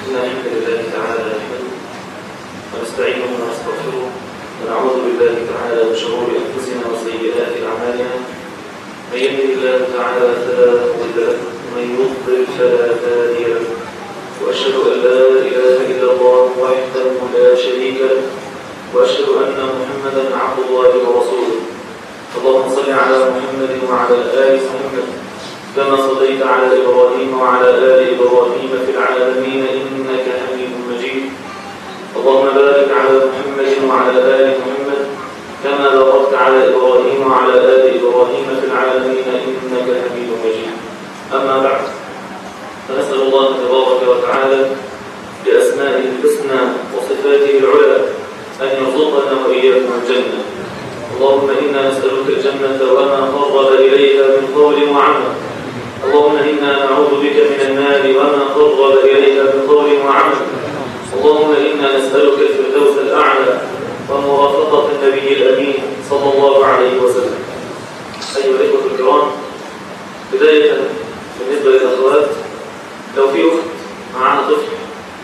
إن الحمد لله تعالى نحمده ونستعينه ونستغفره ونعوذ بالله تعالى من شرور أنفسنا وسيئات أعمالنا من يهده الله تعالى فلا مضل له ومن يضلل فلا هادي له وأشهد أن لا إله إلا الله وحده لا شريك له وأشهد أن محمدا عبد الله ورسوله اللهم صل على محمد وعلى آل محمد كما صليت على إبراهيم وعلى آل إبراهيم في العالمين إنك حميد مجيد اللهم بارك على محمد وعلى آل محمد كما باركت على إبراهيم وعلى آل إبراهيم في العالمين إنك حميد مجيد أما بعد فنسأل الله تبارك وتعالى بأسمائه الحسنى وصفاته العلى أن يرزقنا وإياكم الجنة اللهم إنا نسألك الجنة وما قرب إليها من قول وعمل اللهم إنا نعوذ بك من النار وما قرب إليها من قول وعمل اللهم إنا نسألك الفردوس الأعلى ومرافقة النبي الأمين صلى الله عليه وسلم أيها الإخوة الكرام بداية بالنسبة للأخوات لو في أخت معها طفل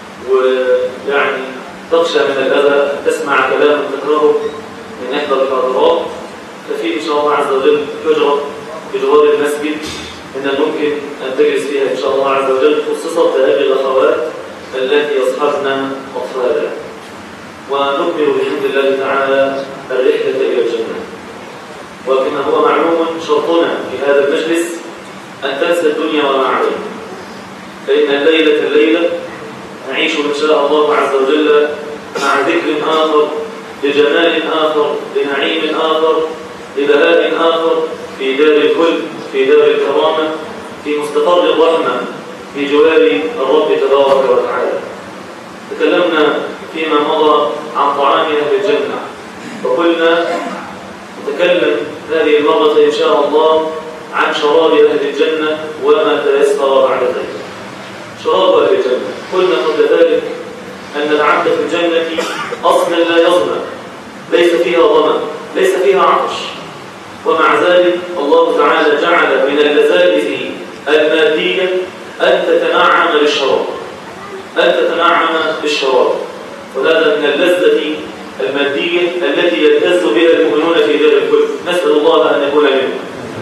ويعني تخشى من الأذى أن تسمع كلاما تكرهه من إحدى الحاضرات ففي إن شاء الله عز وجل حجرة بجوار المسجد من الممكن أن تجلس فيها إن شاء الله عز وجل خصصت لهذه الأخوات التي يصحبن أطفالا ونكمل بحمد الله تعالى الرحلة إلى الجنة وكما هو معلوم شرطنا في هذا المجلس أن تنسى الدنيا وما عليها فإن الليلة الليلة نعيش إن شاء الله عز وجل مع ذكر آخر لجمال آخر لنعيم آخر لبهاء آخر في دار الكل في دار الكرامة في مستقر الرحمة في جوار الرب تبارك وتعالى تكلمنا فيما مضى عن طعام أهل الجنة وقلنا نتكلم هذه المرة إن شاء الله عن شراب أهل الجنة وما تيسر بعد ذلك شراب أهل الجنة قلنا قبل ذلك أن العبد في الجنة أصلا لا يظلم ليس فيها ظمأ ليس فيها عطش ومع ذلك الله تعالى جعل من اللذائذ المادية أن تتنعم للشراب أن تتنعم بالشراب وهذا من اللذة المادية التي يلتز بها المؤمنون في دار الكل نسأل الله أن نكون منهم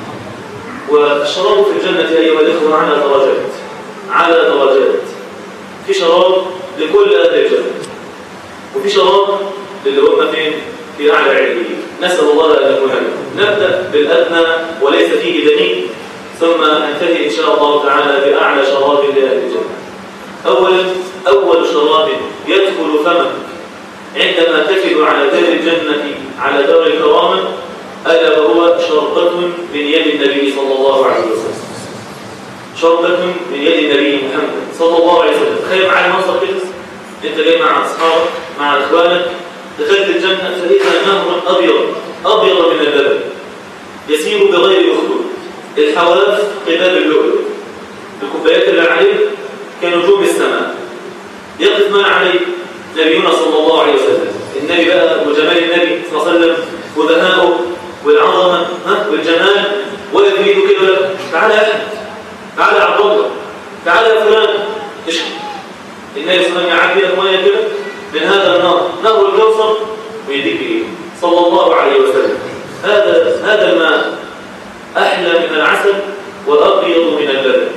والشراب في الجنة أيها الإخوة على درجات على درجات في شراب لكل أهل الجنة وفي شراب للي هم فين في أعلى علمين نسأل الله أن نكون منهم نبدأ بالأدنى وليس فيه دنيء ثم ننتهي إن شاء الله تعالى بأعلى شراب لأهل الجنة أولا أول شراب يدخل فمك عندما تفد على دار الجنة على دار الكرامة ألا وهو شربة من يد النبي صلى الله عليه وسلم شربة من يد النبي محمد صلى الله عليه وسلم تخيل معايا المنظر كده انت جاي مع اصحابك مع اخوانك دخلت الجنة فإذا نهر أبيض أبيض من اللبن يسير بغير أخدود الحواف قباب اللؤلؤ الكوبايات اللي عليه كنجوم السماء يقف ما عليه نبينا صلى الله عليه وسلم النبي بقى وجمال النبي صلى الله عليه وسلم وبهاؤه والعظمة ها والجمال وقف بيده كده تعالى يا أحمد تعالى يا عبد الله تعالى يا فلان اشرب النبي صلى الله عليه وسلم يعبي لك ميه كده من هذا النار نهر الكوثر ويديك ايه صلى الله عليه وسلم هذا هذا الماء احلى من العسل وابيض من اللبن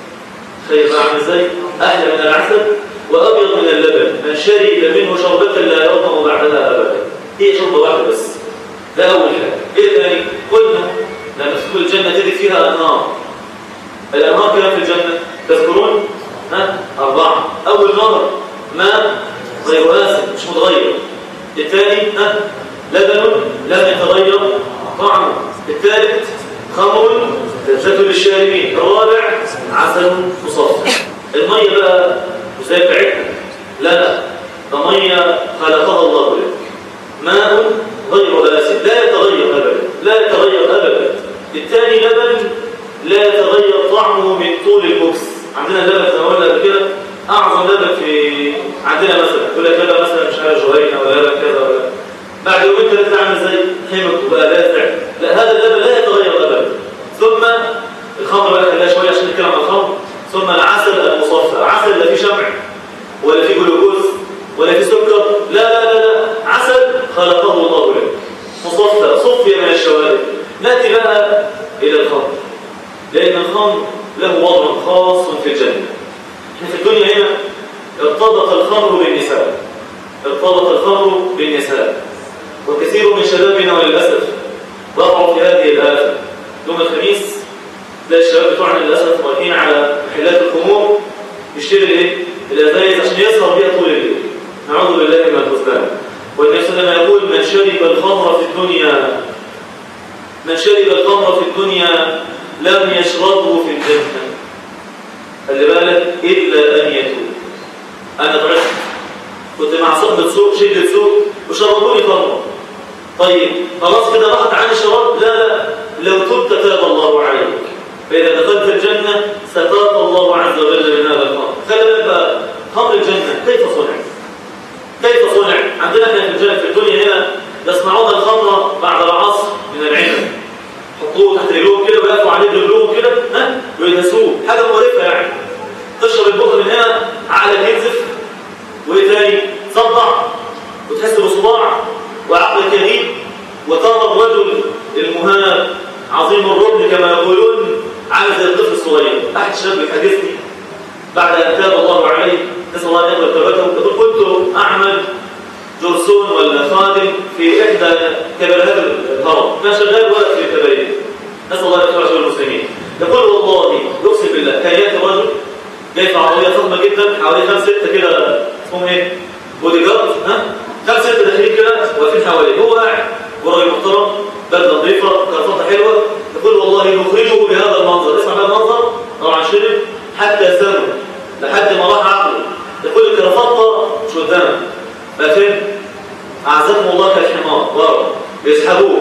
خير عامل ازاي احلى من العسل وابيض من اللبن من شرب منه شربة لا يظمأ بعدها ابدا هي شربة واحدة بس ده اول حاجه ايه ثاني قلنا لما تدخل الجنه تجد فيها انهار الانهار كده في الجنه تذكرون ها اربعه اول نهر ماء غير آسف مش متغير الثاني ها لبن لم يتغير طعمه الثالث خمر لذة للشاربين الرابع عسل مصفى المية بقى مش زي بتاعتنا لا لا ده مية خلقها الله لك ماء غير آسف لا يتغير أبدا لا يتغير أبدا الثاني لبن لا يتغير طعمه من طول البوكس عندنا لبن زي ما قلنا قبل كده اعظم لبن في عندنا مثلا يقول لك لبن مثلا مش عارف جهينه ولا لبن كذا ولا بعد يومين ثلاثه عامل زي حمض وبقى لاذع لا هذا اللبن لا يتغير ابدا ثم الخمر بقى خليها شويه عشان نتكلم عن الخمر ثم العسل المصفى عسل لا فيه شمع ولا في جلوكوز ولا في سكر لا لا لا لا عسل خلقه الله لك مصفى صفي من الشوارب ناتي بقى الى الخمر لان الخمر له وضع خاص في الجنه احنا في الدنيا هنا ارتبط الخمر بالنساء ارتبط الخمر بالنساء وكثير من شبابنا وللاسف وقعوا في هذه الآفة يوم الخميس تلاقي الشباب بتوعنا للأسف رايحين على محلات الخمور يشتري الايه؟ الأزايز عشان يسهر بيها طول الليل نعوذ بالله من الخذلان والنبي صلى الله عليه وسلم يقول من شرب الخمر في الدنيا من شرب الخمر في الدنيا لم يشربه في الجنة خلي بالك إلا أن يتوب أنا ضعفت كنت مع صحبة سوق شدة سوق وشربوني خمر طيب خلاص كده راحت عن الشراب لا لا لو تبت تاب الله عليك فإذا دخلت الجنة ستاب الله عز وجل من هذا الخمر خلي بالك بقى خمر الجنة كيف صنع كيف صنع عندنا احنا في الجنة في الدنيا هنا يصنعون الخمر بعد العصر من العنب يحطوه تحت رجلهم كده ويقفوا عليه برجلهم كده ها ويدهسوه حاجه مقرفه يعني تشرب البخ من هنا عقلك ينزف وايه تاني تصدع وتحس بصداع وعقلك يغيب وترى الرجل المهاب عظيم الركن كما يقولون عامل زي الطفل الصغير احد الشباب بيحدثني بعد ان تاب الله عليه نسال الله ان يغفر توبته يقول كنت اعمل جرسون ولا خادم في احدى كباريهات الهرم كان شغال ولد في الكباريه نسال الله ان يغفر المسلمين يقول والله اقسم بالله كان ياتي رجل جاي في عربيه فخمه جدا حوالي خمس سته كده اسمهم ايه؟ بودي جارد ها؟ خمس سته داخلين كده واقفين حواليه هو قاعد وراجل محترم بدله نظيفه كرافته حلوه يقول والله نخرجه بهذا المنظر اسمع بقى المنظر طبعا شرب حتى سنه لحد ما راح عقله يقول الكرافته مش قدامك بقى فين؟ اعزكم الله كالحمار ورا بيسحبوه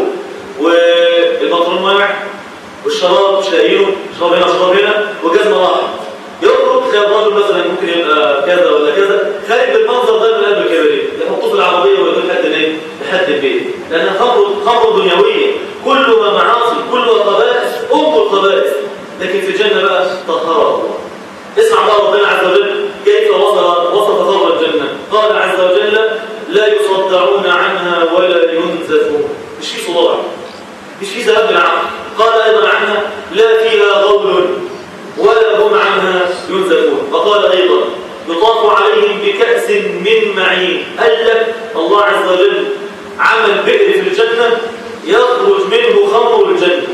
والبنطلون واقع والشراب مش لاقيينه شراب هنا شراب هنا وجزمه راحت يخرج تلاقي الراجل مثلا ممكن يبقى كذا ولا كذا خارج بالمنظر ده من قلب الكباريه يحطوه في العربيه ويقول لحد ايه؟ لحد البيت لان خمر خمر دنيويه كلها معاصي كلها قبائح ام القبائح لكن في الجنه بقى طهرها الله اسمع بقى ربنا عز وجل كيف وصف وصف خمر الجنه قال عز وجل لا يصدعون عنها ولا ينزفون مش في صداع مش في ذهاب بالعقل قال ايضا عنها لا فيها غول ولا هم عنها ينزفون وقال ايضا يطاف عليهم بكأس من معين قال لك الله عز وجل عمل بئر في الجنة يخرج منه خمر الجنة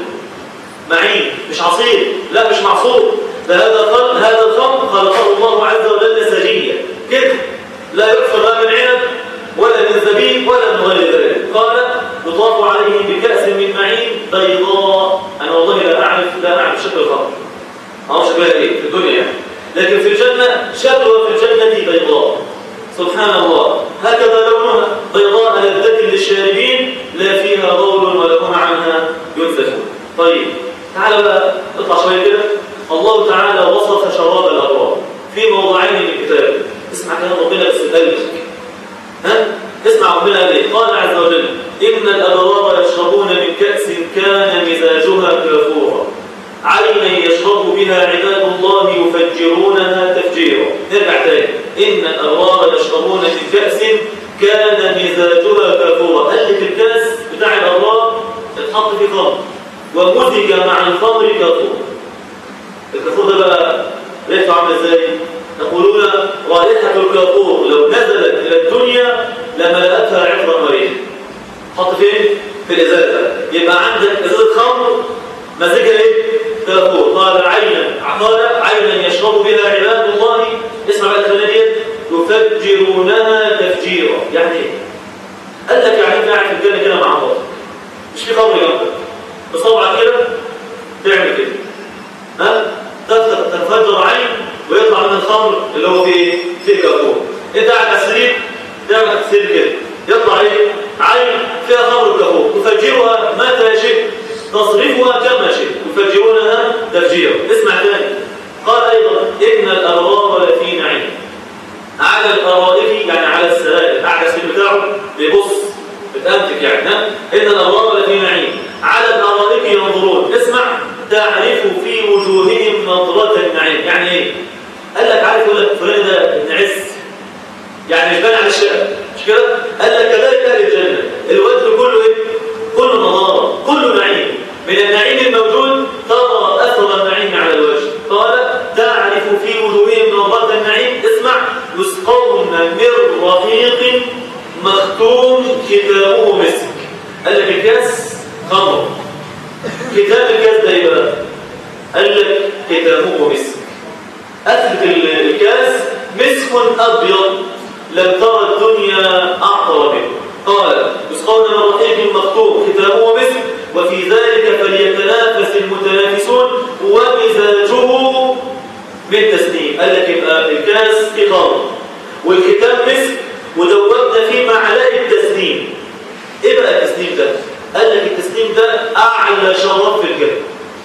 معين مش عصير لا مش معصور ده هذا خلق هذا الخمر خلقه الله عز وجل سجية كده لا يكفر لا من عنب ولا من زبيب ولا من غير ذلك قال يطاف عليهم بكأس من معين بيضاء أنا والله لا أعرف لا أعرف شكل الخمر ما هو شكلها إيه في الدنيا يعني لكن في الجنة شكوى في الجنة بيضاء سبحان الله هكذا لونها بيضاء لذة للشاربين لا فيها ضول ولا هم عنها ينزفون طيب تعال بقى اطلع شوية كده الله تعالى وصف شراب الأبرار في موضعين من الكتاب اسمع كلام ربنا بس قلبك ها اسمع ربنا قال ايه قال عز وجل ان الابرار يشربون من كاس كان مزاجها كافورا عينا يشرب بها عباد الله يفجرونها تفجيرا نرجع تاني ان الابرار يشربون من كاس كان مزاجها كافورا قال لك الكاس بتاع الابرار اتحط فيه خمر ومزج مع الخمر كافور الكافور ده بقى ريحته عامله ازاي يقولون رائحة الكافور لو نزلت إلى الدنيا لملأتها عطرا وريحا حط فين؟ في الإزازة يبقى عندك إزازة خمر مزجها إيه؟ كافور قال عينا قال عينا يشرب بها عباد الله اسمع بقى الثانية يفجرونها تفجيرا يعني إيه؟ قال لك يعني أنت قاعد في الجنة كده مع الله مش في خمر جنبك بصبعك كده تعمل كده ها؟ تنفجر عين ويطلع من الخمر اللي هو فيه فيه كافور انت قاعد على السرير تعمل على السرير كده يطلع ايه عين فيها خمر كافور تفجرها متى شئت تصرفها كما شئت يفجرونها تفجيرا اسمع تاني قال ايضا ان الابرار لفي نعيم على الارائك يعني على السرائر قاعد السرير بتاعه بيبص بتأنتك يعني ها ان الابرار لفي نعيم على الارائك ينظرون اسمع تعرف في وجوههم نظرة النعيم يعني ايه قال لك عارف يقول لك فلان ده ابن عز الشعر مش كده قال لك كذلك اهل الجنه الوجه كله ايه كله نضاره كله نعيم من النعيم الموجود ترى اثر النعيم على الوجه قال تعرف في وجوههم نظرة النعيم اسمع يسقون من رحيق مختوم ختامه مسك قال لك الكاس خمر ختام الكاس ده ايه بقى قال لك ختامه مسك اثبت الكاس مسك ابيض لم ترى الدنيا اعطر منه قال يسقون من رحيق مختوم ختامه مسك وفي ذلك فليتنافس المتنافسون ومزاجه من تسنيم قال لك يبقى الكاس في خمر والختام مسك ودوبنا فيه معلقه تسنيم ايه بقى التسنيم ده قال لك التسنيم ده اعلى شراب في الجنه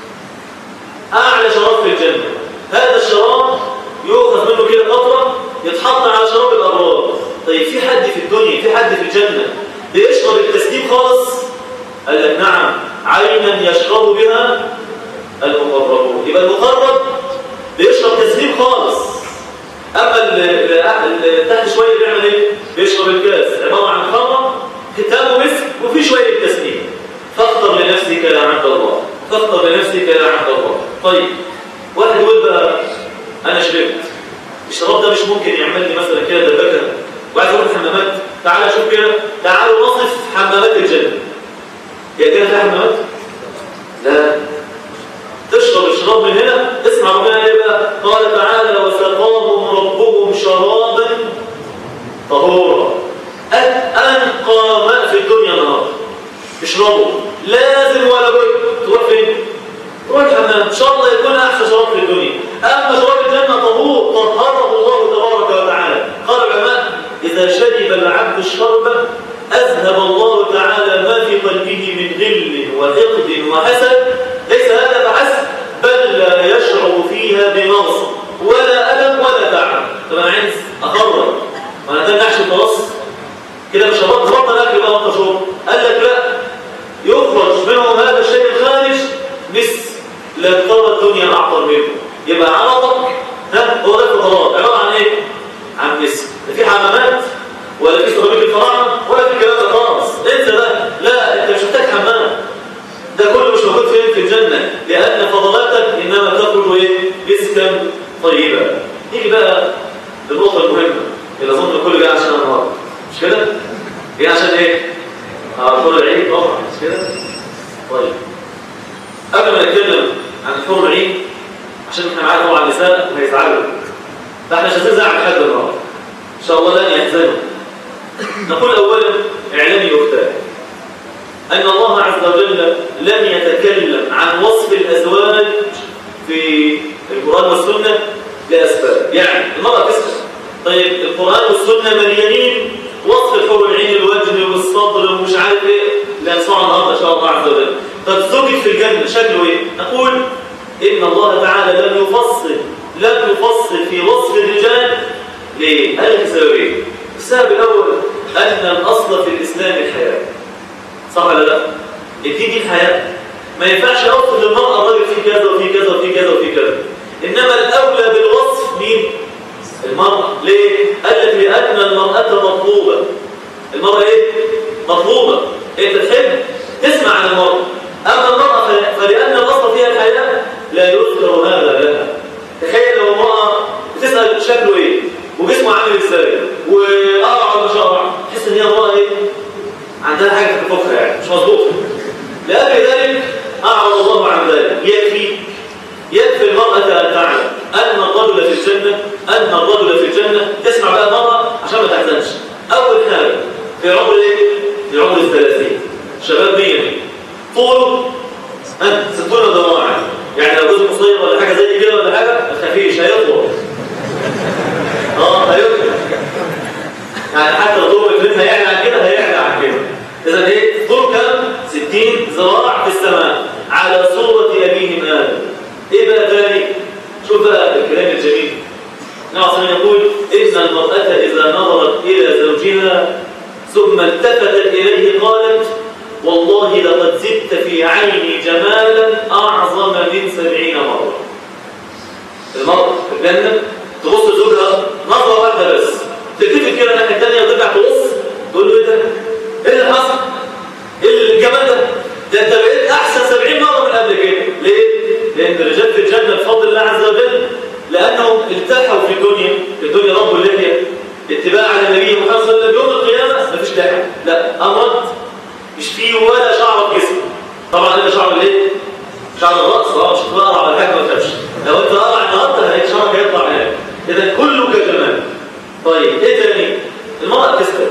اعلى شراب في الجنه هذا الشراب يؤخذ منه كده قطره يتحط على شراب الابرار طيب في حد في الدنيا في حد في الجنه بيشرب التسنيم خالص قال لك نعم عينا يشرب بها المقربون يبقى المقرب بيشرب تسنيم خالص اما اللي تحت شويه بيعمل ايه بيشرب الكاس عباره عن خمر ختامه مسك وفي شويه تسنيم فاختر لنفسك يا عبد الله فاختر لنفسك يا عبد الله طيب واحد يقول بقى انا شربت الشراب ده مش ممكن يعمل لي مثلا كده دبكه وعايز اروح الحمامات تعالى شوف كده تعالوا نصف حمامات الجنه هي كده فيها حمامات لا تشرب الشراب من هنا اسمع ربنا ايه بقى قال تعالى وسقاهم ربهم شرابا طهورا انقى ماء في الدنيا نهار اشربوا لازم ولا بد تروح فين تروح الحمام ان شاء الله يكون احسن شراب في الدنيا اما شراب الجنه طهور طهره الله تبارك وتعالى قال العلماء اذا شرب العبد الشرب اذهب الله تعالى ما في قلبه من غل وحقد وحسد ليس هذا فحسب بل لا يشعر فيها بنقص ولا ألم ولا تعب طب انا عايز اخرج وانا ده نحشي خلاص كده مش هبطل بطل اكل بقى وانت شرب قال لك لا يخرج منهم هذا الشيء الخارج مثل لا ترى الدنيا اعطر منه يبقى عرضك ها هو ده الفضلات عباره عن ايه؟ عن مسك لا في حمامات ولا في سيراميك الفراعنه ولا في الكلام ده خالص انسى ده لا انت مش محتاج حمام ده كله مش موجود فين في الجنة لأن فضلاتك إنما تخرج إيه؟ مسكا طيبا نيجي بقى للنقطة المهمة اللي أظن كله جاي عشان النهارده مش كده؟ جاي عشان إيه؟ آه حور العين طبعا مش كده؟ طيب قبل ما نتكلم عن حور العين عشان احنا معانا طبعا النساء هيزعلوا فاحنا مش هنزعل حد النهارده ان شاء الله لن يحزنوا نقول اولا اعلامي يختار أن الله عز وجل لم يتكلم عن وصف الأزواج في القرآن والسنة لأسباب يعني المرأة تسأل طيب القرآن والسنة مليانين وصف الحور العين الوجه والصدر ومش عارف ايه لا نسمع النهارده ان شاء الله عز وجل طب زوجك في الجنة شكله ايه؟ نقول إن الله تعالى لم يفصل لم يفصل في وصف الرجال ليه؟ قال لك سببين السبب الأول أن الأصل في الإسلام الحياة صح ولا لا؟ الدين دي الحياة ما ينفعش أوصف للمرأة الراجل في كذا وفي كذا وفي كذا وفي كذا إنما الأولى بالوصف مين؟ المرأة ليه؟ قال لك لأن المرأة مطلوبة المرأة إيه؟ مطلوبة أنت تحب تسمع عن المرأة أما المرأة فلأن الأصل فيها الحياة لا يذكر هذا لها تخيل لو امرأة بتسأل شكله إيه؟ وجسمه عامل إزاي؟ وأقرع ولا مش أقرع؟ تحس إن هي امرأة إيه؟ عندها حاجة في الفخر يعني مش مظبوطة لأجل ذلك أعرض الله عن ذلك يكفي يكفي المرأة أن تعلم أن الرجل في الجنة أن الرجل في الجنة تسمع بقى مرة عشان ما تحزنش أول حاجة في عمر إيه؟ في عمر الثلاثين شباب مية مية طوله ها ستون ذراعا يعني لو جزء قصير ولا حاجة زي كده ولا حاجة ما تخافيش هيطول اه هيطول يعني حتى لو طول الفيلم هيعلى عن كده هيعلى عن كده إذا إيه؟ طول كم؟ 60 ذراع في السماء على صورة أبيهم آدم إيه بقى تاني؟ شوف بقى الكلام الجميل نعم يقول إن المرأة إذا نظرت إلى زوجها ثم التفتت إليه قالت والله لقد زدت في عيني جمالا أعظم من سبعين مرة المرأة في الجنة تبص لزوجها نظرة واحدة بس تلتفت كده الناحية الثانية وترجع تقول له ايه ده؟ ايه اللي حصل؟ ايه الجمال ده؟ ده انت بقيت احسن 70 مره من قبل كده ليه؟ لان الرجال في الجنه بفضل الله عز وجل لانهم التحوا في الدنيا في الدنيا رب اللحيه اتباعا للنبي محمد صلى الله عليه وسلم يوم القيامه مفيش لحيه لا امرت مش فيه ولا شعر في جسمه طبعا الا شعر الايه؟ شعر الراس اه مش هتقرع على حاجه ما تخافش لو انت قرع النهارده هيك شعرك هيطلع هناك اذا كله كجمال طيب ايه تاني؟ المراه تسال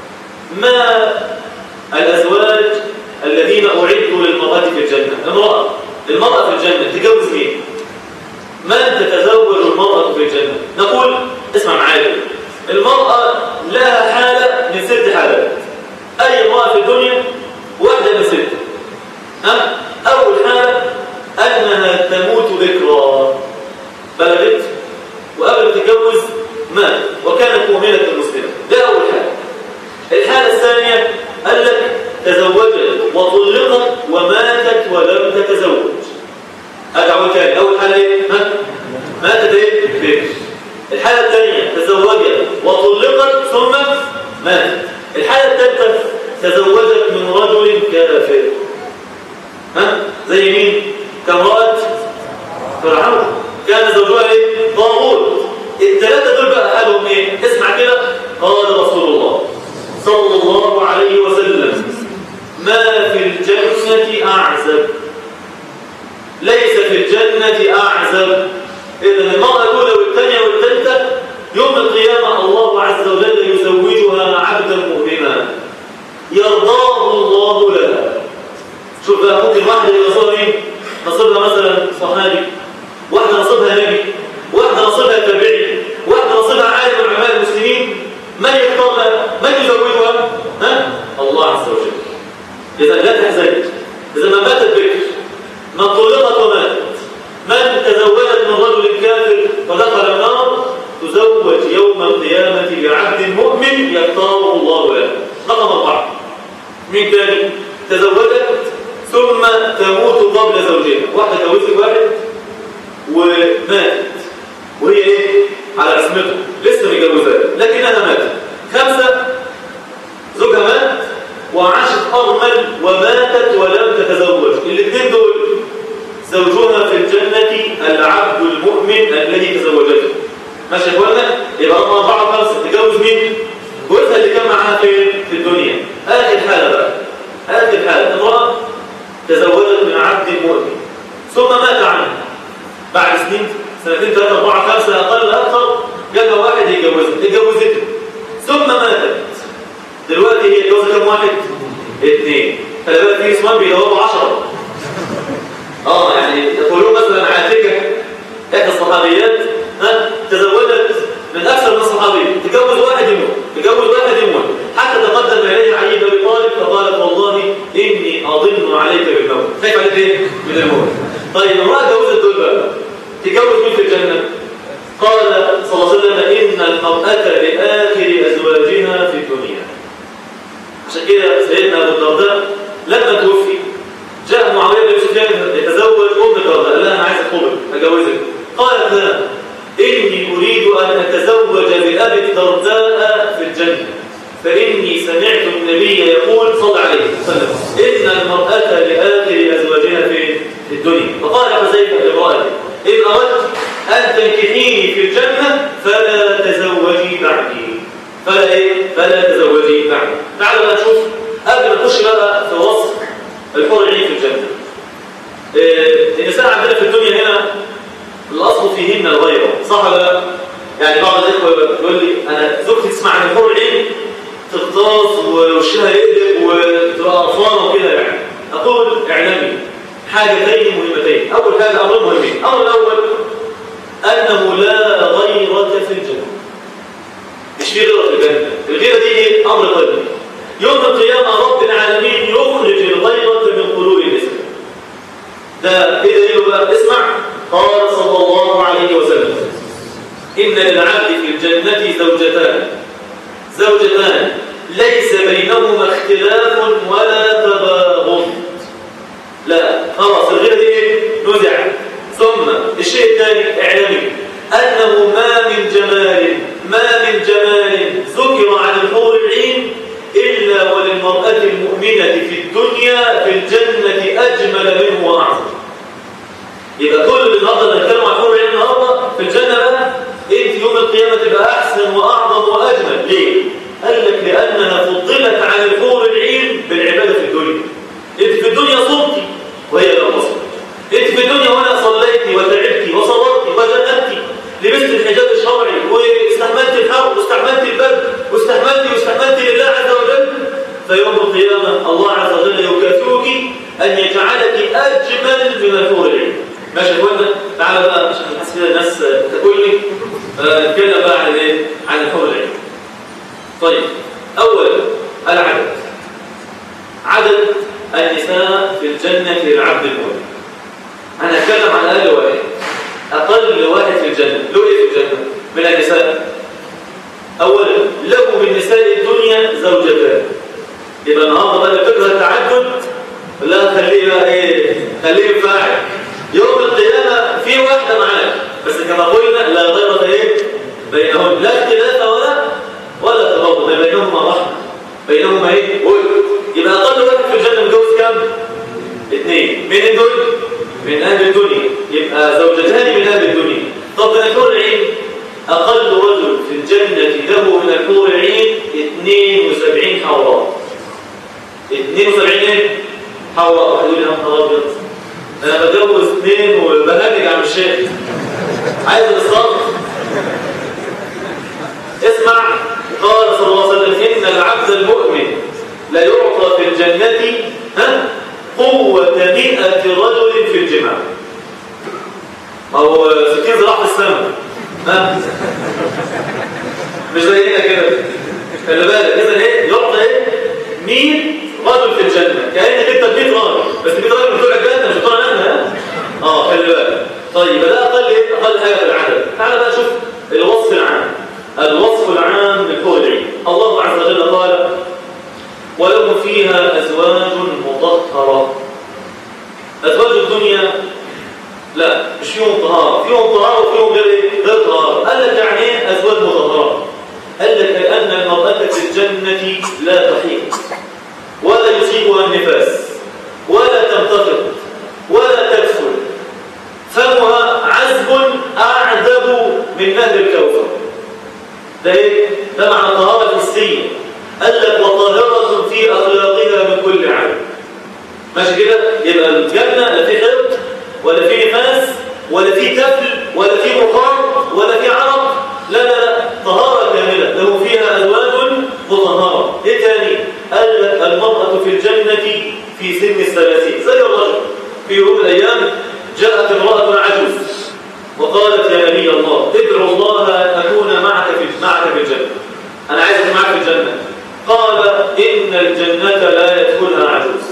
ما الازواج الذين اعدوا للمراه في الجنه امراه المراه في الجنه تتجوز مين؟ من تتزوج المراه في الجنه؟ نقول اسمع معايا المراه لها حاله من ست حالات اي امراه في الدنيا واحده من سته ها؟ أول حالة أنها تموت ذكرى بلغت وقبل تتجوز مات وكانت مؤمنة مسلمة ده أول حالة الحالة الثانية قال لك تزوجت وطلقت وماتت ولم تتزوج أدعو تاني أول حالة إيه؟ ها؟ ماتت إيه؟ بكر الحالة الثانية تزوجت وطلقت ثم ماتت الحالة الثالثة تزوجت من رجل كافر ها زي مين كامرأة فرعون كان زوجها ايه طاغوت الثلاثه دول بقى حالهم ايه اسمع كده قال رسول الله صلى الله عليه وسلم ما في الجنة أعزب ليس في الجنة أعزب إذا المرأة الأولى والثانية والثالثة يوم القيامة الله عز وجل يزوجها عبدا مؤمنا يرضاه الله لها شوف بقى ممكن واحدة نصيبها مين؟ نصيبها مثلا صحابي واحدة نصيبها نبي واحدة نصيبها تابعي واحدة نصيبها عالم من علماء المسلمين من يختار لها؟ من يزوجها؟ ها؟ الله عز وجل إذا لا تحزن إذا ما ماتت بكر من طلقت وماتت من تزوجت من رجل كافر ودخل النار تزوج يوم القيامة بعبد مؤمن يختاره الله له رقم أربعة مين تاني؟ تزوجت ثم تموت قبل زوجها واحدة جوزت واحد وماتت وهي ايه؟ على عصمته لسه متجوزاه لكنها ماتت خمسة زوجها مات وعاشت أرمل وماتت ولم تتزوج الاثنين دول زوجها في الجنة العبد المؤمن الذي تزوجته ماشي يا اخوانا يبقى رقم أربعة وخمسة تجوز مين؟ جوزها اللي كان معاها فين؟ في الدنيا آخر حالة بقى آخر حالة امرأة تزوجت من عبد مؤمن ثم مات عنها بعد سنين سنتين ثلاثة أربعة خمسة أقل أكثر جابها واحد يتجوزها اتجوزته ثم ماتت دلوقتي هي جوزها كم واحد؟ اثنين خلي بالك في اسمان بيدوروا 10 اه يعني يقولون مثلا عاتكه احدى الصحابيات ها تزوجت من اكثر من صحابي تجوز واحد يموت تجوز واحد يموت حتى تقدم اليه علي بن ابي طالب فقالت والله اني اظن عليك بالموت خايف عليك ايه؟ من الموت طيب امراه جوزت دول بقى تجوز مين في الجنه؟ قال صلى الله عليه وسلم ان المراه لاخر ازواجها في الدنيا عشان كده سيدنا ابو الدرداء لما توفي جاء معاويه بن سفيان يتزوج ام الدرداء قال لها انا عايز اخطبك اجوزك قالت لا اني اريد ان اتزوج بابي الدرداء في الجنه فاني سمعت النبي يقول صلى عليه وسلم ان المراه لاخر ازواجها في الدنيا فقال حذيفه لامراته ان اردت ان تنكحيني في الجنه فلا تزوجي بعدي فلا ايه فلا تزوجي بعد تعالوا بقى نشوف قبل ما نخش بقى في وصف الحور العين في الجنه إيه النساء عندنا في الدنيا هنا الاصل فيهن الغيره صح ولا لا يعني بعض الاخوه يقول لي انا زوجتي تسمع عن الحور العين تغطاس ووشها يقلب وتبقى قرفانه وكده يعني اقول اعلمي حاجتين مهمتين اول حاجه امر مهمين الامر الاول انه لا غيره في الجنه مش في غيرة في الجنة الغيرة دي ايه؟ أمر قلبي يوم القيامة رب العالمين يخرج الغيرة من قلوب النساء ده ايه دليله بقى؟ اسمع قال صلى الله عليه وسلم إن للعبد في الجنة زوجتان زوجتان ليس بينهما اختلاف ولا تباغض لا خلاص الغيرة دي ايه؟ نزع ثم الشيء الثاني اعلمي أنه ما من جمال ما من جمال ذكر عن الحور العين القيامة تبقى أحسن وأعظم وأجمل ليه؟ قال لك لأنها فضلت عن الحور العين بالعبادة في الدنيا أنت في الدنيا صمتي وهي لا تصمت أنت في الدنيا وأنا صليتي وتعبتي وصبرتي وجنبتي لبست الحجاب الشرعي واستحملت الحر واستحملت البرد واستحملت واستحملت لله عز وجل فيوم القيامة الله عز وجل يكافئك أن يجعلك أجمل من الحور العين ماشي يا اخوانا تعالى بقى عشان نحس كده الناس تاكلني آه، نتكلم بقى عن ايه عن الحور العين طيب اولا العدد عدد النساء في الجنة للعبد المؤمن أنا أتكلم عن أقل واحد أقل واحد في الجنة له إيه في الجنة من النساء أولا له من نساء الدنيا زوجتان يبقى النهارده بقى الفكرة التعدد لا خليه بقى إيه خليه فاعل يوم القيامة في واحدة معاك بس كما قلنا لا ضيرة إيه بينهم لا اختلاف ولا ولا تضاد بينهما رحمة بينهما إيه قول يبقى أقل واحد في الجنة متجوز كام؟ اثنين من دول؟ من أهل الدنيا يبقى زوجتان من أهل الدنيا طب من الحور العين أقل رجل في الجنة له من الحور العين 72 حوراء 72 ايه؟ حوراء واحد يقول لي يا نهار أبيض أنا بتجوز اثنين وبهنج عم الشيخ عايز الصبر اسمع قال صلى الله عليه وسلم إن العبد المؤمن لا يعطى في الجنة ها قوة مئة رجل في الجماع أو ستين ذراع في السماء ها مش زينا كده خلي بالك إذا إيه يعطى إيه 100 رجل في الجنة كأنك أنت 100 راجل بس 100 راجل من بتوع الجنة مش بتوع احنا ها اه خلي بالك طيب ده أقل إيه أقل حاجة في العدد تعال بقى شوف الوصف العام الوصف العام للحور العين الله عز وجل قال ولهم فيها أزواج مطهرة أزواج الدنيا لا مش فيهم طهارة فيهم طهارة وفيهم غير غير طهارة قال لك يعني ايه أزواج مطهرة قال لك لأن المرأة في الجنة لا تحيط ولا يصيبها النفاس ولا تنتفض ولا تكسل فمها عذب أعذب من نهر الكوثر ده ايه؟ ده معنى الطهارة الحسية قال لك وطاهرة في أخلاقها من كل عيب ماشي كده يبقى الجنة لا في حرق ولا في نفاس ولا في كفل ولا في مخاط ولا في عرق لا لا لا طهارة كاملة له فيها أزواج مطهرة إيه تاني؟ قال لك المرأة في الجنة في سن الثلاثين زي الرجل في يوم من الأيام جاءت امرأة عجوز وقالت يا نبي الله ادعو الله أن أكون معك في معك في الجنة أنا عايز أكون معك في الجنة قال إن الجنة لا يدخلها عجوز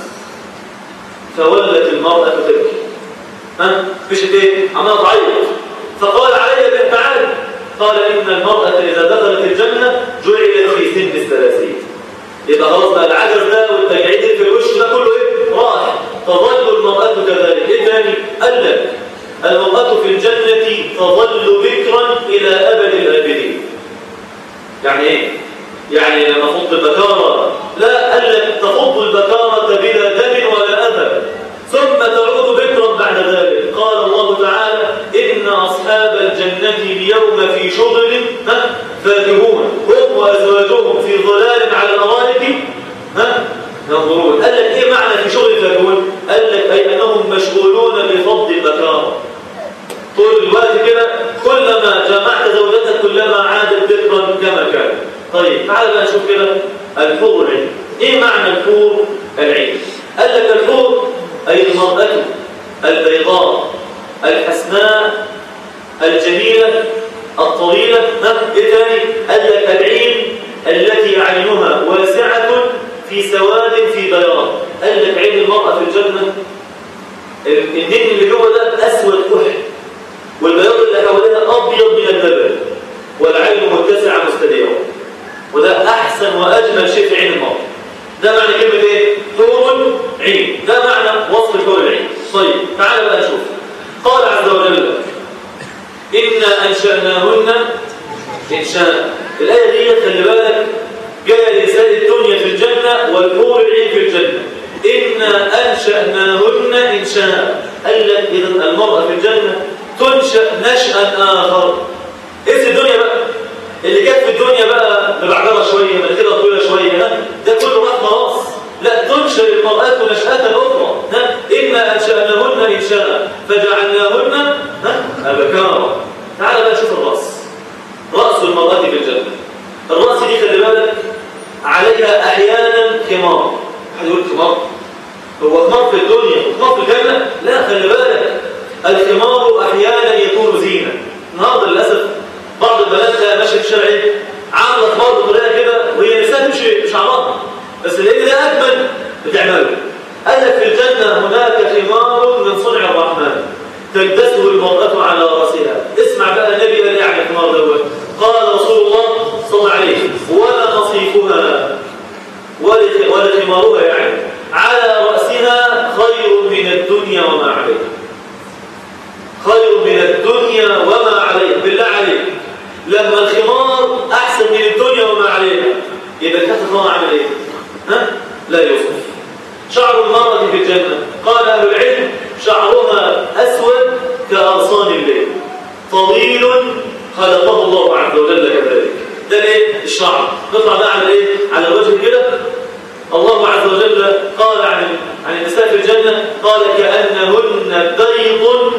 فولت المرأة تبكي ها فيش ايه عمال تعيط فقال علي بنت عاد قال إن المرأة إذا دخلت الجنة جعلت في سن الثلاثين يبقى خلاص بقى العجز ده والتجعيد في الوش ده كله ايه راح تظل المرأة كذلك ايه تاني قال لك المرأة في الجنة تظل بكرا إلى أبد الآبدين يعني ايه يعني لما تفض البكارة لا قال لك تفض البكارة بلا دم ولا أذى ثم تعود بكرا بعد ذلك قال الله تعالى إن أصحاب الجنة اليوم في شغل ها فاكهون هم وأزواجهم في ظلال على الأرائك ها ينظرون قال لك إيه معنى في شغل فاكهون قال لك أي أنهم مشغولون بفض البكارة طول الوقت كده كلما جمعت زوجتك كلما عادت ذكرا كما كان طيب تعال بقى نشوف كده الحور العين ايه معنى الحور العين قال لك الحور اي المرأة البيضاء الحسناء الجميلة الطويلة ها ايه تاني قال لك العين التي عينها واسعة في سواد في بياض قال لك عين المرأة في الجنة النجم اللي جوه ده اسود كحل والبياض اللي حواليها ابيض من اللبن والعين متسعه مستديره وده احسن واجمل شيء في عين المرء ده معنى كلمه ايه حور عين ده معنى وصف حور العين طيب تعال بقى نشوف قال عز وجل انا انشاناهن انشاء الايه دي خلي بالك جايه لنساء الدنيا في الجنه والحور العين في الجنه انا انشاناهن انشاء قال لك اذا المراه في الجنه تنشأ نشأ آخر اسم الدنيا بقى شويه مناخيرها طويله شويه ها ده كله راح خلاص لا تنشر المراه نشاه اخرى ها انا انشاناهن انشاء فجعلناهن ها ابكارا تعال بقى شوف الراس راس المراه في الجنه الراس دي خلي بالك عليها احيانا خمار حد يقول خمار هو خمار في الدنيا وخمار في الجنه لا خلي بالك الخمار احيانا يكون زينه النهارده للاسف بعض البنات تلاقي ماشيه في الشارع ايه عامله خمار بطريقه كده وهي نفسها تمشي بشعرها بس لان ده اجمل بتعمله قال لك في الجنه هناك خمار من صنع الرحمن تلبسه المراه على راسها اسمع بقى النبي قال يعني الخمار دوت قال رسول الله صلى الله عليه ولا نصيفها ولا ولا خمارها يعني على راسها خير من الدنيا وما عليها خير من الدنيا وما عليها بالله عليك لما الخمار احسن من الدنيا وما عليها يبقى كانت الخمار عامل ايه ها لا يوصف شعر المرأة في الجنة قال أهل العلم شعرها أسود كأغصان الليل طويل خلقه الله عز وجل كذلك ده ايه الشعر نطلع بقى على ايه على الوجه كده الله عز وجل قال عن عن النساء في الجنة قال كأنهن بيض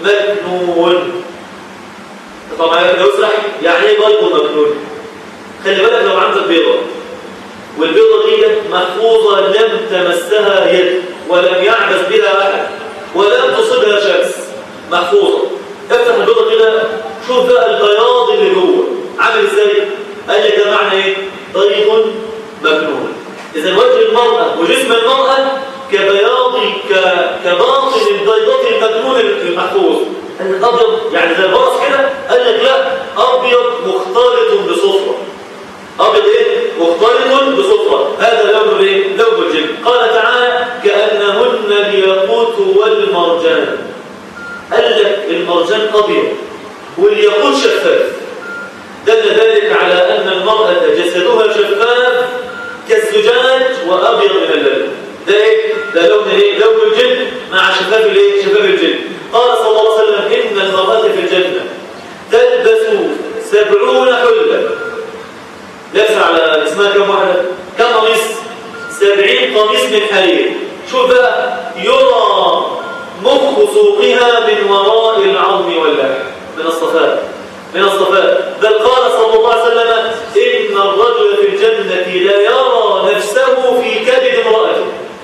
مكنون طبعا لو يسرح يعني ايه بيض مكنون خلي بالك لو عندك بيضة والبيضة دي محفوظة لم تمسها يد ولم يعبث بها أحد ولم تصبها شمس محفوظة افتح البيضة كده شوف بقى البياض اللي جوه عامل ازاي قال لي ده معنى ايه بيض مكنون اذا وجه المرأة وجسم المرأة كبياض ك... كباطن البيضات المكنون المحفوظ الابيض يعني زي البرص كده قال لك لا ابيض مختلط بصفرة ابيض ايه مختلط بصفرة هذا لون ايه لون الجلد قال تعالى كانهن الياقوت والمرجان قال لك المرجان ابيض والياقوت شفاف دل ذلك على ان المراه جسدها شفاف كالزجاج وابيض من اللبن ده ايه ده لون ايه لون الجلد مع شفاف الايه شفاف الجلد قال صلى الله عليه وسلم ان المراه في الجنه تلبس سبعون حله لابسه على اسمها كم واحده كم قميص سبعين قميص من حرير شوف بقى يرى مخ سوقها من وراء العظم واللحم من الصفاء من الصفاء بل قال صلى الله عليه وسلم إن الرجل في الجنة لا يرى نفسه في كبد امرأته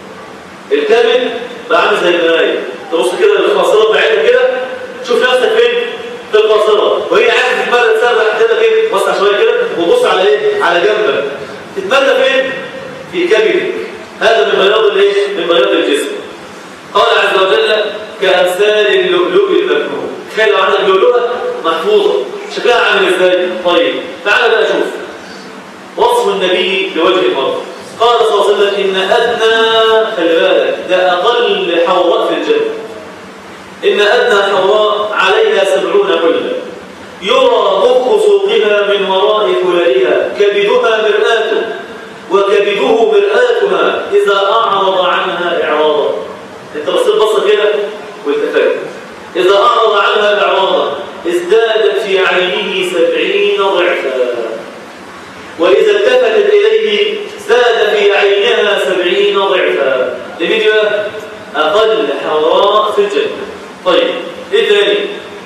الكبد بقى عامل زي المراية تبص كده للقاصرة بعيدة كده شوف نفسك فين في القاصرة وهي عايزة تتمرد تسرح كده فين وسع شوية كده وبص على ايه على جنبك تتمرد فين في كبدك هذا من بياض الايه من بياض الجسم قال عز وجل كأمثال اللؤلؤ المكنون تخيل لو عندك لؤلؤة محفوظة شكلها عامل ازاي طيب تعال بقى شوف وصف النبي لوجه المرء قال صلى الله عليه وسلم ان ادنى خلي بالك ده اقل حوراء في الجنه ان ادنى حوراء عليها سبعون حله يرى مخ سوقها من وراء فلالها كبدها مرآة وكبده مرآتها اذا اعرض عنها اعراضا انت بصيت بصه كده والتفت اذا اعرض عنها اعراضا ازدادت في عينه سبعين ضعفا وإذا التفتت إليه زاد في عينها سبعين ضعفا لمين بقى؟ أقل حراء في الجنة طيب إيه تاني؟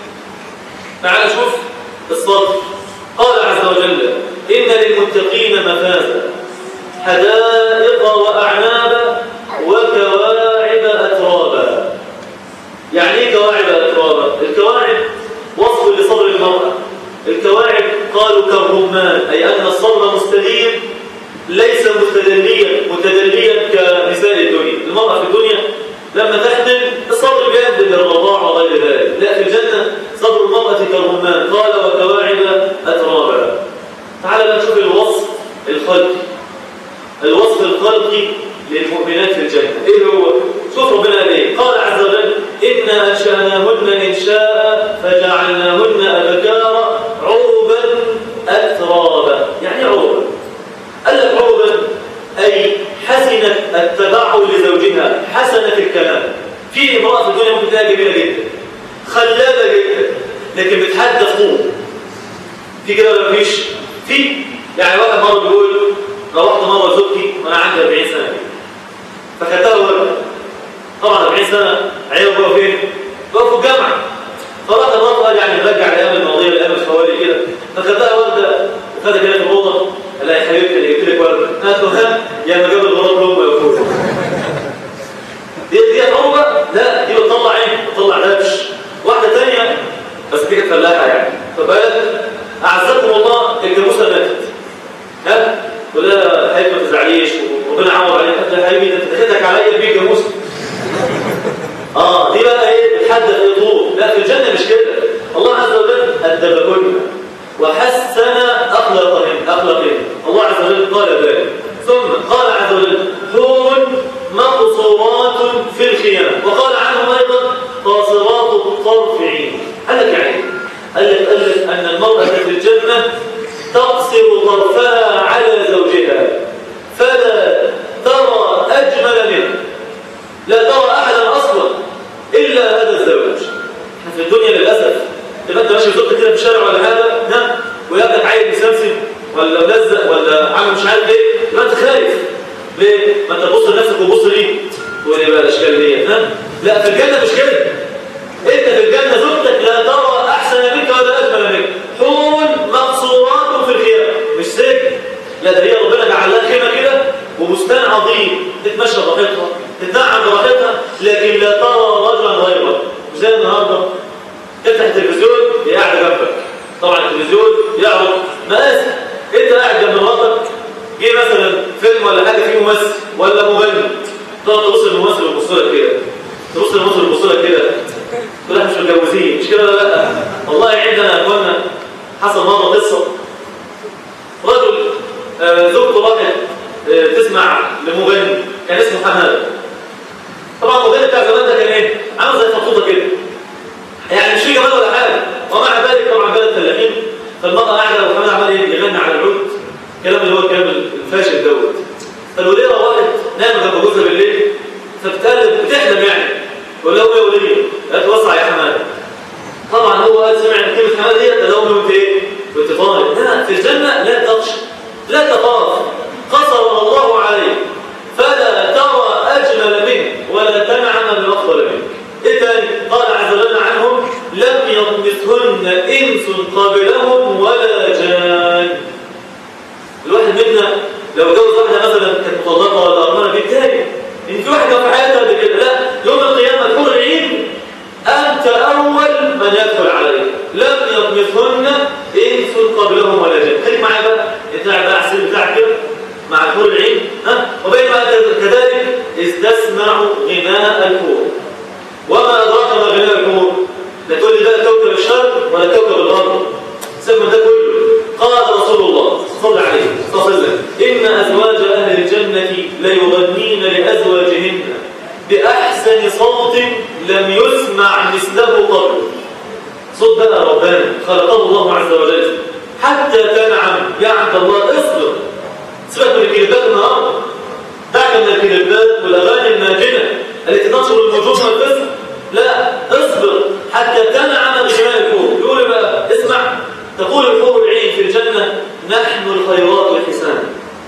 تعال شوف الصدر قال عز وجل إن للمتقين مفازا حدائق وأعنابا وكواعب أترابا يعني إيه كواعب أترابا؟ الكواعب وصف لصدر المرأة الكواعب قالوا كالرمان أي أن الصدر مستدير ليس متدليا متدليا كنساء الدنيا المرأة في الدنيا لما تحمل الصدر بيقدم للرضاع وغير ذلك لا في الجنة صدر المرأة كالرمان قال وكواعب أترابا تعال بقى نشوف الوصف الخلقي الوصف الخلقي للمؤمنات في الجنة ايه هو شوف ربنا قال ايه قال عز وجل إنا أنشأناهن إنشاء فجعلناهن أبكارا عربا أترابا يعني عربا قال لك عربا أي حسنت التبع لزوجها حسنت الكلام في امرأة في الدنيا ممكن تلاقيها جميلة جدا خلابة جدا لكن بتحدث طول في كده ولا مفيش في يعني واحد مره بيقول روحت مره زوجتي وانا عندي 40 سنه فخدتها ورده طبعا 40 سنه عيال بقوا فين؟ بقوا في الجامعه فراح المرأة قال يعني نرجع الايام الماضيه الايام الخوالي كده فخدها ورده وخدها كده في الاوضه قال لها يا حبيبتي انا جبت لك ورده قالت له ها يا ما جاب الغراب لامه يا فوق دي دي عروبه لا دي بتطلع ايه؟ بتطلع دبش واحده ثانيه بس دي كانت فلاحه يعني فبقت اعزكم الله الجاموسه ماتت ها تقول لها حبيبي ما تزعليش وربنا يعوض عليك قالت لها يا حبيبي انت تضحك عليا بيك جاموسه اه دي بقى ايه بتحدد الطول لا في الجنه مش كده الله عز وجل ادبكن وحسن اخلاقهن اخلاقهن الله عز وجل قال ذلك ثم قال عز وجل حور مقصورات في الخيام وقال عنهم ايضا قاصرات الطرف عين قال لك يعني قال لك قال لك ان المراه في الجنه تقصر طرفها على زوجها فلا ترى اجمل منه لا ترى احدا اصلا الا هذا الزواج احنا في الدنيا للاسف تبقى انت ماشي بزوجتك كده في الشارع ولا حاجه ها ويقابلك عيل مسمسم ولا ملزق ولا عامل مش عارف ايه يبقى انت خايف ليه؟ ما انت تبص لنفسك وتبص ليه؟ تقول ايه بقى الاشكال دي ها؟ لا في الجنه مش كده انت في الجنه زوجتك لا ترى احسن منك ولا اجمل منك حور مقصورات في الخيام مش سجن لا ده هي ربنا جعل لها خيمه كده وبستان عظيم تتمشى براحتها تتنعم براحتها لكن لا ترى رجلا غيره مش زي النهارده تفتح التلفزيون هي قاعده جنبك طبعا التلفزيون يعرض مقاس انت قاعد جنب مراتك جه مثلا فيلم ولا حاجه فيه ممثل ولا مغني تقعد تبص للممثل وتبص لك كده تبص للممثل وتبص لك كده تقول احنا مش متجوزين مش كده ولا لا والله عندنا يا اخوانا حصل مره قصه رجل آه، زوجته راحت آه، تسمع لمغني كان اسمه حماده طبعا المغني بتاع زمان ده كان ايه عامل زي فطوطه كده يعني مش في جمال ولا حاجه ومع ذلك طبعا بلد فلاحين فالمرأة قاعدة وحماد عمال ايه يغني على العود كلام اللي هو الكلام الفاشل دوت فالولية راحت نايمة جنب جوزها بالليل فبتقلب بتحلم يعني ولا له يا ولية قالت وسع يا حماد طبعا هو قال سمع كلمة حماد ديت قال لهم انت ايه؟ كنت طالب لا في الجنة لا تخشى لا تخاف قصر الله عليك فلا ترى أجمل منك ولا تنعم بأفضل منك إيه تاني؟ قال عز وجل عنهم لم يطمثهن إنس قبلهم ولا جان الواحد منا لو جوز واحدة مثلا كانت مطلقة ولا أرملة بالتالي إن في واحدة في حياتها قبل كده لا يوم القيامة الحور العين أنت أول من يدخل عليه لم يطمثهن إنس قبلهم ولا جان خليك معايا بقى أنت قاعد بقى على السرير بتاعك كده مع الحور العين ها وبينما كذلك إذ تسمع غناء الحور وما أدراك ما غناء الحور لا تقول لي بقى كوكب الشرق ولا كوكب الغرب سمى ده كله قال رسول الله صلى عليه صلى الله عليه وسلم إن أزواج أهل الجنة ليغنين لأزواجهن بأحسن صوت لم يسمع مثله قبل صوت بقى ربنا خلقه الله عز وجل حتى تنعم يا عبد الله اصبر سيبك من الكليبات النهارده دعك من الكليبات والاغاني الناجنه التي تنشر الوجود والفسق لا اصبر حتى تنعم بغناء الحور يقول بقى اسمع تقول الحور العين في الجنه نحن الخيرات والحسان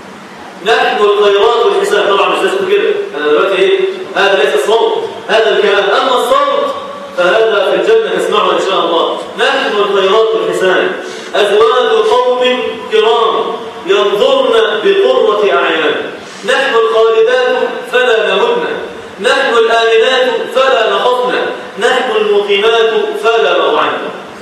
نحن الخيرات والحسان طبعا مش لازم كده انا دلوقتي ايه هذا ليس الصوت هذا الكلام اما الصوت فهذا في الجنه تسمعه ان شاء الله نحن الخيرات والحسان ازواج قوم كرام ينظرن بقرة أعيان نحن الخالدات فلا نمتن نحن الآمنات فلا نخفن نحن المقيمات فلا نضعن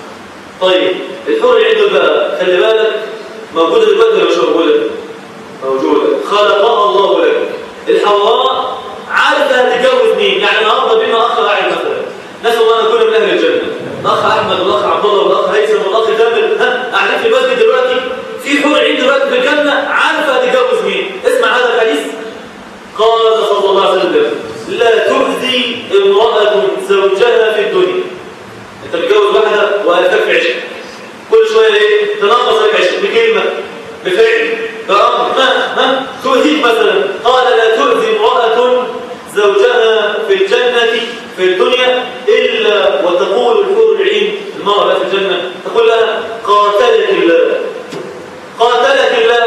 طيب الحور العيد بقى خلي بالك موجودة دلوقتي ولا مش موجودة؟ موجودة خلقها الله لك الحواء عارفة هتتجوز مين يعني النهارده بينا أخ قاعد مثلا نسأل الله أن نكون من أهل الجنة الأخ أحمد والأخ عبد الله والأخ هيثم والأخ تامر ها قاعدين في المسجد دلوقتي في حور عين دلوقتي في الجنة عارفة هتتجوز مين اسمع هذا الحديث قال صلى الله عليه وسلم لا تؤذي امرأة زوجها في الدنيا انت متجوز واحدة وقالتك في عشق كل شوية ايه تنقص لك عشق بكلمة بفعل بأمر ما ما تؤذيك مثلا قال لا تؤذي امرأة زوجها في الجنة في الدنيا إلا وتقول الحور العين المرأة في الجنة تقول لها قاتلك الله قاتلك الله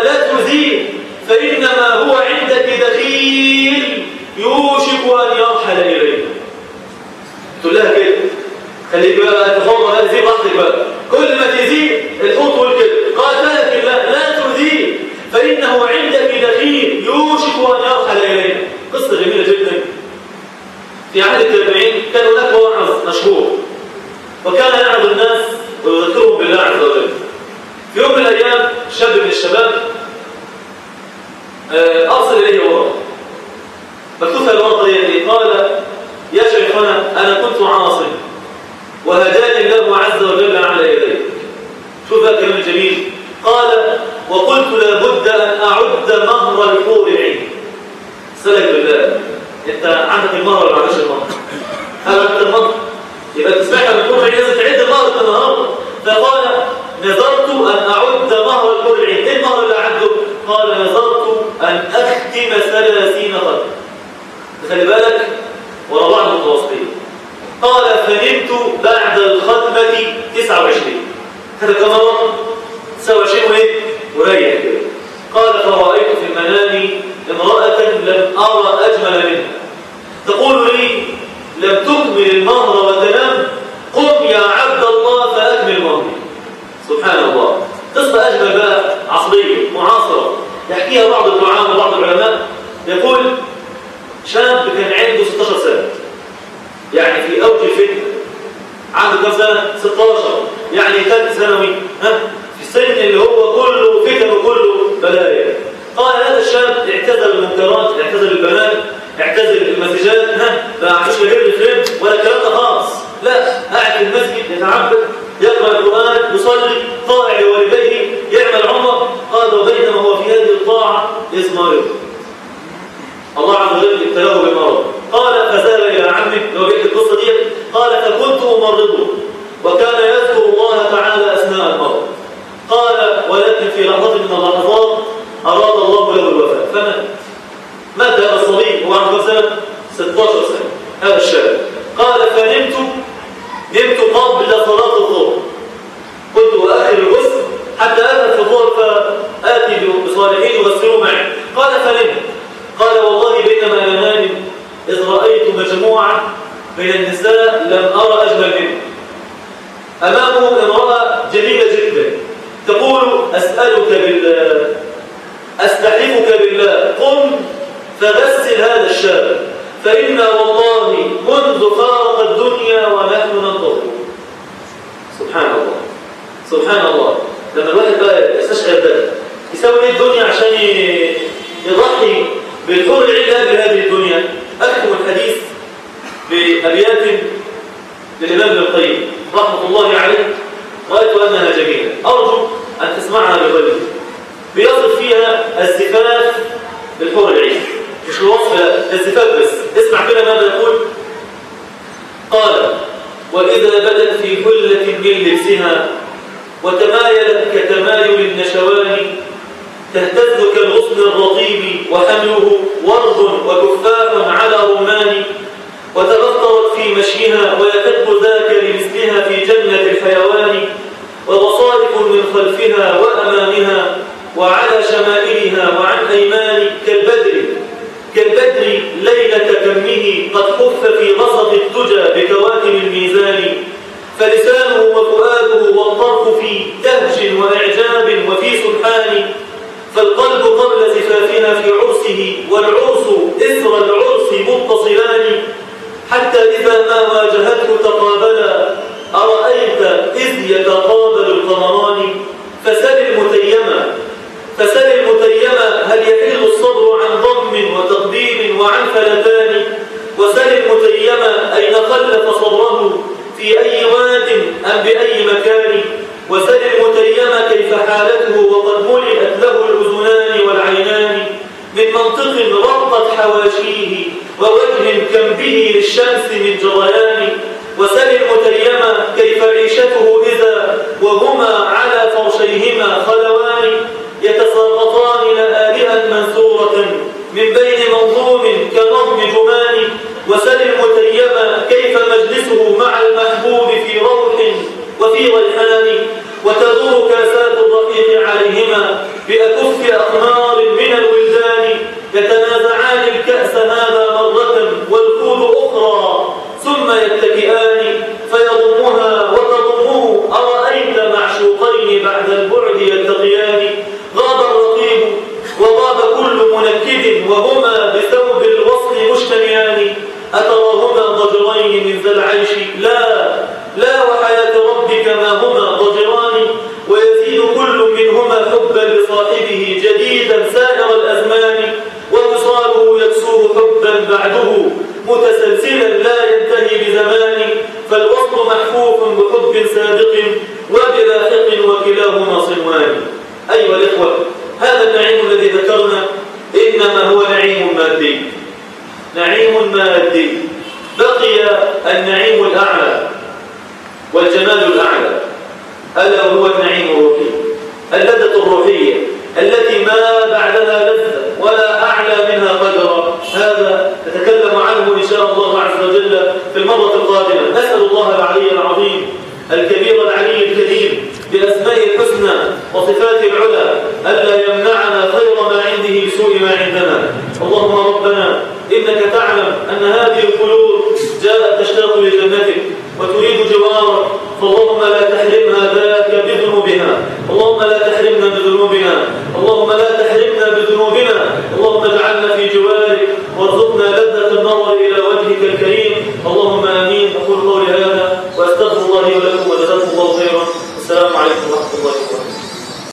شاب من الشباب آه، أرسل إليه ورقة فكتب الورقة دي قال يا شيخنا أنا كنت عاصم وهداني الله عز وجل على يديك شوف بقى الكلام الجميل قال وقلت لابد أن أعد مهر الحور العين سلك بالله انت عندك المهر ولا ما عندكش المهر هل عندك المهر يبقى تسمعها من الحور العين لازم تعد المهر انت النهارده فقال نذرت أن أعد مهر الحور العين ايه المهر اللي عنده قال نذرت أن أختم ثلاثين ختمة خلي بالك ورا بعض متواصلين قال فنمت بعد الختمة 29 هذا كم مرة 29 وايه وريح كده قال فرأيت في المنام امرأة لم أرى أجمل منها تقول لي لم تكمل المهر وتنام قم يا عبد الله فأكمل مهري سبحان الله قصة أجمل بقى عصرية معاصرة يحكيها بعض الدعاء وبعض العلماء يقول شاب كان عنده 16 سنة يعني في أوج الفتنة عنده كم سنة؟ 16 يعني ثالث ثانوي ها في السن اللي هو كله فتن وكله بلايا قال هذا الشاب اعتزل المنكرات اعتزل البنات اعتزل المسجات ها ما عندوش لا جبل فيلم ولا الكلام ده خالص لا قاعد في المسجد يتعبد يقرا القران يصلي طائع لوالديه يعمل عمره قال وبينما هو في هذه الطاعه اذ مرض الله عز وجل ابتلاه بالمرض قال فزال الى عمه لو بيحكي القصه دي قال فكنت امرضه وكان يذكر الله تعالى اثناء المرض قال ولكن في لحظه من اللحظات اراد الله له الوفاه فمات مات هذا الصبي هو عنده كم سنه 16 سنه هذا الشاب قال فنمت نمت قبل صلاه الظهر كنت اؤخر الغسل حتى اذهب في الظهر فاتي بصالحين يغسلوا معي قال فنمت قال والله بينما انا نائم اذ رايت مجموعه من النساء لم ارى اجمل منه امامه امراه جميله جدا تقول اسالك بالله استحلفك بالله قم فغسل هذا الشاب فإنا والله منذ فارق الدنيا ونحن ننتظر سبحان الله سبحان الله لما الواحد بقى يستشعر ده يسوي ايه الدنيا عشان يضحي بالحور العين قبل هذه الدنيا أختم الحديث بأبيات للإمام ابن القيم رحمة الله عليه رأيت أنها جميلة أرجو أن تسمعها بقلبك بيصف فيها الزفاف بالحور العين مش الوصف لا الزفاف بس اسمع كده ماذا يقول قال وإذا بدت في كلة من لبسها وتمايلت كتمايل النشوان تهتز كالغصن الرطيب وحمله ورد وكفاء على رمان وتبطرت في مشيها ويكد ذاك لمثلها في جنة الحيوان ووصائف من خلفها وأمامها وعلى شمائلها وعن أيمان كالبدر كالبدر ليلة كمه قد خف في غسط الدجى بكواكب الميزان فلسانه وفؤاده والطرف في تهج وإعجاب وفي سبحان فالقلب قبل زفافها في عرسه والعرس إثر العرس متصلان حتى إذا ما واجهته تقابلا أرأيت إذ يتقابل القمران فسل المتيمة فسل المتيمة هل يحيل الصبر عن ضم وتقديم وعن فلتان وسل المتيمة أين خلف صبره في أي واد أم بأي مكان وسل المتيمة كيف حالته وقد ملئت له الأذنان والعينان من منطق ربط حواشيه ووجه كم به للشمس من جريان وسل المتيمة كيف عيشته إذا وهما على فرشيهما خلوان يتساقطان لآلهة منثورة من بين منظوم كنظم جمان وسل المتيمة كيف مجلسه مع المحبوب في روح وفي ريحان وتدور كاسات الرقيق عليهما بأكف أقمار من الولدان يتنازعان الكأس هذا مرة والكود أخرى ثم يتكئان فيضمها وتضمه سعيدا سائر الأزمان ووصاله يكسوه حبا بعده متسلسلا لا ينتهي بزمان فالوصل محفوف بحب سابق وبلاحق وكلاهما صنوان أيها الإخوة هذا النعيم الذي ذكرنا إنما هو نعيم مادي نعيم مادي بقي النعيم الأعلى والجمال الأعلى ألا وهو النعيم الروحي اللذة الروحية التي ما بعدها لذة ولا أعلى منها قدرا هذا نتكلم عنه إن شاء الله عز وجل في المرة القادمة نسأل الله العلي العظيم الكبير العلي الكريم بأسمائه الحسنى وصفاته العلى ألا يمنعنا خير ما عنده بسوء ما عندنا اللهم ربنا إنك تعلم أن هذه القلوب